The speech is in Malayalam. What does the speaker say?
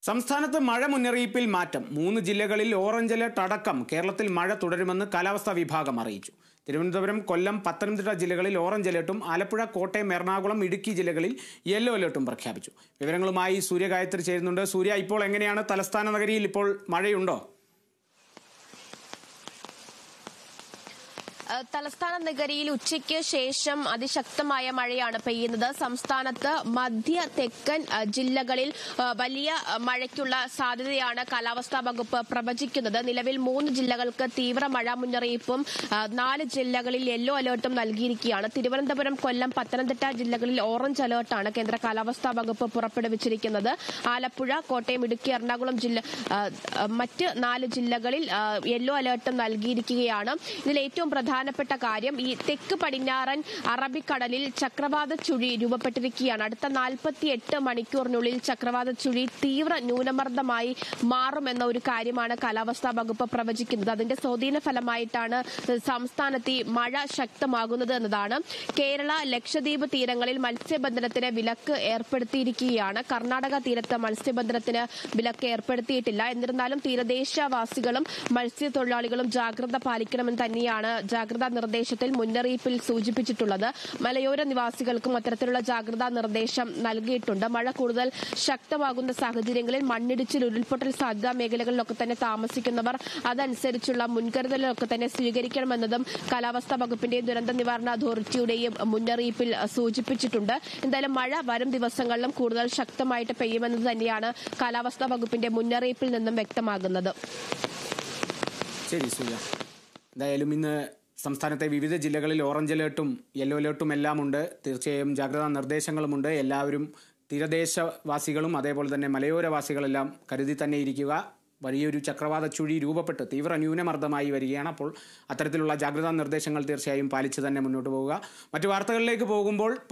സംസ്ഥാനത്ത് മഴ മുന്നറിയിപ്പിൽ മാറ്റം മൂന്ന് ജില്ലകളിൽ ഓറഞ്ച് അലർട്ട് അടക്കം കേരളത്തിൽ മഴ തുടരുമെന്ന് കാലാവസ്ഥാ വിഭാഗം അറിയിച്ചു തിരുവനന്തപുരം കൊല്ലം പത്തനംതിട്ട ജില്ലകളിൽ ഓറഞ്ച് അലർട്ടും ആലപ്പുഴ കോട്ടയം എറണാകുളം ഇടുക്കി ജില്ലകളിൽ യെല്ലോ അലർട്ടും പ്രഖ്യാപിച്ചു വിവരങ്ങളുമായി സൂര്യ ഗായത്രി ചേരുന്നുണ്ട് സൂര്യ ഇപ്പോൾ എങ്ങനെയാണ് തലസ്ഥാന നഗരിയിൽ ഇപ്പോൾ മഴയുണ്ടോ ഏഹ് തലസ്ഥാന നഗരിയിൽ ഉച്ചയ്ക്ക് ശേഷം അതിശക്തമായ മഴയാണ് പെയ്യുന്നത് സംസ്ഥാനത്ത് മധ്യ തെക്കൻ ഏഹ് ജില്ലകളിൽ ഏഹ് വലിയ ഏഹ് മഴയ്ക്കുള്ള സാധ്യതയാണ് കാലാവസ്ഥാ വകുപ്പ് പ്രവചിക്കുന്നത് നിലവിൽ മൂന്ന് ജില്ലകൾക്ക് തീവ്ര മഴ മുന്നറിയിപ്പും ഏഹ് നാല് ജില്ലകളിൽ യെല്ലോ അലർട്ടും നൽകിയിരിക്കുകയാണ് തിരുവനന്തപുരം കൊല്ലം പത്തനംതിട്ട ജില്ലകളിൽ ഓറഞ്ച് അലർട്ടാണ് കേന്ദ്ര കാലാവസ്ഥാ വകുപ്പ് പുറപ്പെടുവിച്ചിരിക്കുന്നത് ആലപ്പുഴ കോട്ടയം ഇടുക്കി എറണാകുളം ജില്ല ഏഹ് ഏഹ് മറ്റ് നാല് ജില്ലകളിൽ ഏഹ് യെല്ലോ അലർട്ടും നൽകിയിരിക്കുകയാണ് ഇതിൽ ഏറ്റവും പ്രധാനപ്പെട്ട കാര്യം ഈ തെക്ക് പടിഞ്ഞാറൻ അറബിക്കടലിൽ ചക്രവാത ചുഴി രൂപപ്പെട്ടിരിക്കുകയാണ് അടുത്ത നാൽപ്പത്തി എട്ട് മണിക്കൂറിനുള്ളിൽ ചക്രവാത ചുഴി തീവ്ര ന്യൂനമർദ്ദമായി മാറുമെന്ന ഒരു കാര്യമാണ് കാലാവസ്ഥാ വകുപ്പ് പ്രവചിക്കുന്നത് അതിന്റെ സ്വാധീന ഫലമായിട്ടാണ് സംസ്ഥാനത്ത് ഈ മഴ ശക്തമാകുന്നത് എന്നതാണ് കേരള ലക്ഷദ്വീപ് തീരങ്ങളിൽ മത്സ്യബന്ധനത്തിന് വിലക്ക് ഏർപ്പെടുത്തിയിരിക്കുകയാണ് കർണാടക തീരത്ത് മത്സ്യബന്ധനത്തിന് വിലക്ക് ഏർപ്പെടുത്തിയിട്ടില്ല എന്നിരുന്നാലും തീരദേശവാസികളും മത്സ്യത്തൊഴിലാളികളും ജാഗ്രത പാലിക്കണമെന്ന് തന്നെയാണ് ജാഗ്രതാ നിർദ്ദേശത്തിൽ മുന്നറിയിപ്പിൽ സൂചിപ്പിച്ചിട്ടുള്ളത് മലയോര നിവാസികൾക്കും അത്തരത്തിലുള്ള ജാഗ്രതാ നിർദ്ദേശം നൽകിയിട്ടുണ്ട് മഴ കൂടുതൽ ശക്തമാകുന്ന സാഹചര്യങ്ങളിൽ മണ്ണിടിച്ചിൽ ഉരുൾപൊട്ടൽ സാധ്യതാ മേഖലകളിലൊക്കെ തന്നെ താമസിക്കുന്നവർ അതനുസരിച്ചുള്ള മുൻകരുതലുകളൊക്കെ തന്നെ സ്വീകരിക്കണമെന്നതും കാലാവസ്ഥാ വകുപ്പിന്റെയും ദുരന്ത നിവാരണ അതോറിറ്റിയുടെയും മുന്നറിയിപ്പിൽ സൂചിപ്പിച്ചിട്ടുണ്ട് എന്തായാലും മഴ വരും ദിവസങ്ങളിലും കൂടുതൽ ശക്തമായിട്ട് പെയ്യുമെന്നത് തന്നെയാണ് കാലാവസ്ഥാ വകുപ്പിന്റെ മുന്നറിയിപ്പിൽ നിന്നും വ്യക്തമാകുന്നത് ശരി സൂര്യ എന്തായാലും ഇന്ന് സംസ്ഥാനത്തെ വിവിധ ജില്ലകളിൽ ഓറഞ്ച് അലേർട്ടും യെല്ലോ അലേർട്ടും എല്ലാം ഉണ്ട് തീർച്ചയായും ജാഗ്രതാ നിർദ്ദേശങ്ങളുമുണ്ട് എല്ലാവരും തീരദേശവാസികളും അതേപോലെ തന്നെ മലയോരവാസികളെല്ലാം കരുതി തന്നെ ഇരിക്കുക വലിയൊരു ചക്രവാത ചുഴി രൂപപ്പെട്ട് തീവ്ര ന്യൂനമർദ്ദമായി വരികയാണ് അപ്പോൾ അത്തരത്തിലുള്ള ജാഗ്രതാ നിർദ്ദേശങ്ങൾ തീർച്ചയായും പാലിച്ച് തന്നെ മുന്നോട്ട് പോവുക മറ്റു വാർത്തകളിലേക്ക് പോകുമ്പോൾ